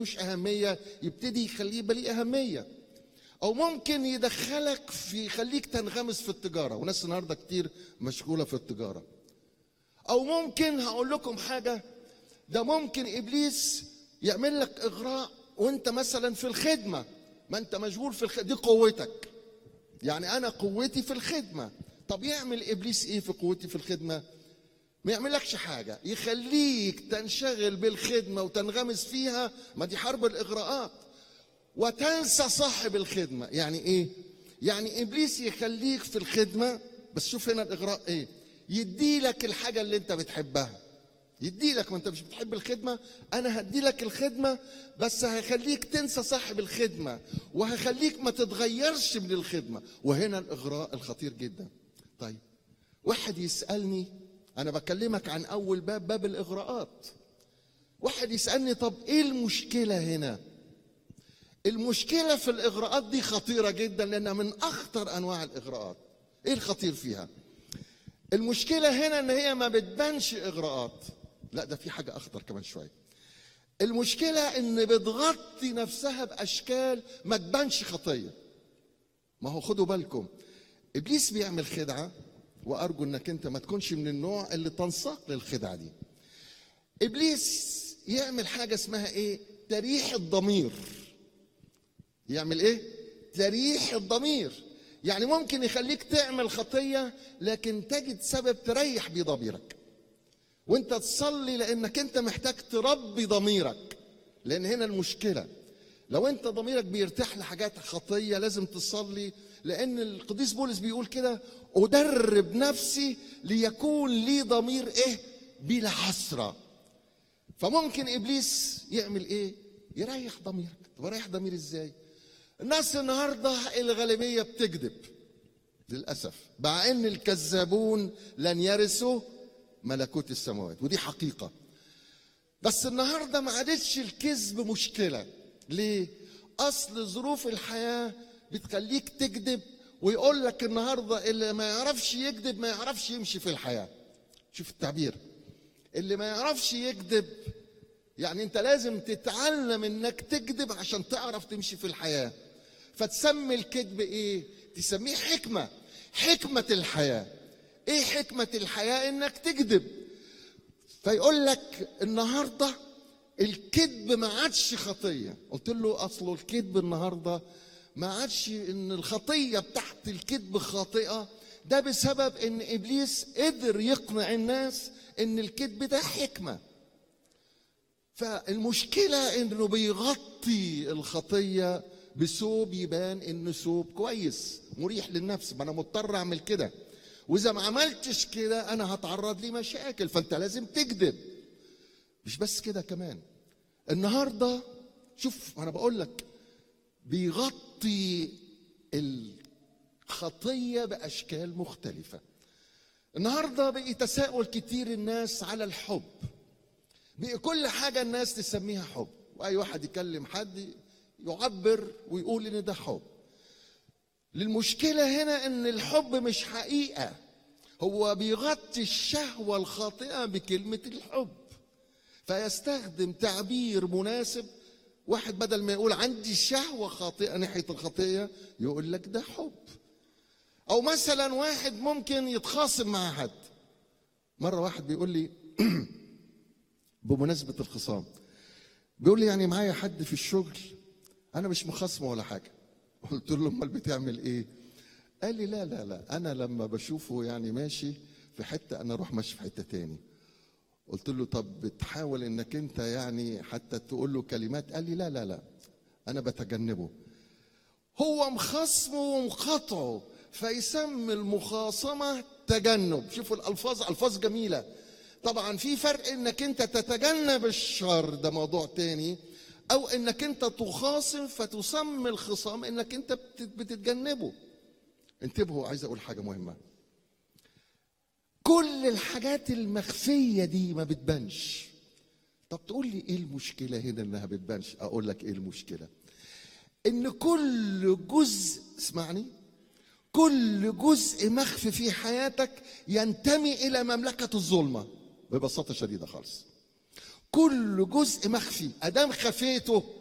مش أهمية يبتدي يخليه يبقى ليه أهمية أو ممكن يدخلك في يخليك تنغمس في التجارة وناس النهاردة كتير مشغولة في التجارة أو ممكن هقول لكم حاجة ده ممكن إبليس يعمل لك إغراء وأنت مثلا في الخدمة ما أنت مشغول في الخدمة دي قوتك يعني أنا قوتي في الخدمة طب يعمل إبليس إيه في قوتي في الخدمة ما يعملكش حاجة يخليك تنشغل بالخدمة وتنغمس فيها ما دي حرب الإغراءات وتنسى صاحب الخدمة يعني إيه؟ يعني إبليس يخليك في الخدمة بس شوف هنا الإغراء إيه؟ يدي لك الحاجة اللي أنت بتحبها يدي لك ما أنت مش بتحب الخدمة أنا هدي لك الخدمة بس هخليك تنسى صاحب الخدمة وهخليك ما تتغيرش من الخدمة وهنا الإغراء الخطير جدا طيب واحد يسألني أنا بكلمك عن أول باب باب الإغراءات واحد يسألني طب إيه المشكلة هنا؟ المشكلة في الإغراءات دي خطيرة جدا لأنها من أخطر أنواع الإغراءات إيه الخطير فيها؟ المشكلة هنا إن هي ما بتبانش إغراءات لا ده في حاجة أخطر كمان شوية المشكلة إن بتغطي نفسها بأشكال ما تبانش خطية ما هو خدوا بالكم إبليس بيعمل خدعة وأرجو إنك أنت ما تكونش من النوع اللي تنساق للخدعة دي إبليس يعمل حاجة اسمها إيه؟ تريح الضمير يعمل ايه تريح الضمير يعني ممكن يخليك تعمل خطيه لكن تجد سبب تريح بيه ضميرك وانت تصلي لانك انت محتاج تربي ضميرك لان هنا المشكله لو انت ضميرك بيرتاح لحاجات خطيه لازم تصلي لان القديس بولس بيقول كده ادرب نفسي ليكون لي ضمير ايه بلا حسره فممكن ابليس يعمل ايه يريح ضميرك طب اريح ضميري ازاي الناس النهارده الغالبيه بتكذب للاسف مع ان الكذابون لن يرثوا ملكوت السماوات ودي حقيقه بس النهارده ما عادتش الكذب مشكله ليه اصل ظروف الحياه بتخليك تكذب ويقول لك النهارده اللي ما يعرفش يكذب ما يعرفش يمشي في الحياه شوف التعبير اللي ما يعرفش يكذب يعني انت لازم تتعلم انك تكذب عشان تعرف تمشي في الحياه فتسمي الكذب ايه تسميه حكمه حكمه الحياه ايه حكمه الحياه انك تكذب فيقول لك النهارده الكذب ما عادش خطيه قلت له اصله الكذب النهارده ما عادش ان الخطيه بتاعت الكذب خاطئه ده بسبب ان ابليس قدر يقنع الناس ان الكذب ده حكمه فالمشكلة انه بيغطي الخطية بثوب يبان انه ثوب كويس مريح للنفس ما انا مضطر اعمل كده واذا ما عملتش كده انا هتعرض لي مشاكل فانت لازم تكذب مش بس كده كمان النهارده شوف انا بقول لك بيغطي الخطية بأشكال مختلفة النهارده بقي تساؤل كتير الناس على الحب بقى كل حاجة الناس تسميها حب وأي واحد يكلم حد يعبر ويقول إن ده حب للمشكلة هنا إن الحب مش حقيقة هو بيغطي الشهوة الخاطئة بكلمة الحب فيستخدم تعبير مناسب واحد بدل ما يقول عندي شهوة خاطئة ناحية الخطية يقول لك ده حب أو مثلا واحد ممكن يتخاصم مع حد مرة واحد بيقول لي بمناسبة الخصام بيقول لي يعني معايا حد في الشغل أنا مش مخاصمه ولا حاجة قلت له أمال بتعمل إيه؟ قال لي لا لا لا أنا لما بشوفه يعني ماشي في حتة أنا أروح ماشي في حتة تاني قلت له طب بتحاول إنك أنت يعني حتى تقول له كلمات قال لي لا لا لا أنا بتجنبه هو مخاصمه ومقاطعه فيسمي المخاصمة تجنب شوفوا الألفاظ ألفاظ جميلة طبعا في فرق انك انت تتجنب الشر ده موضوع تاني او انك انت تخاصم فتسمي الخصام انك انت بتتجنبه انتبهوا عايز اقول حاجه مهمه كل الحاجات المخفيه دي ما بتبانش طب تقول لي ايه المشكله هنا انها بتبانش اقول لك ايه المشكله ان كل جزء اسمعني كل جزء مخفي في حياتك ينتمي الى مملكه الظلمه ببساطة شديدة خالص كل جزء مخفي ادام خفيته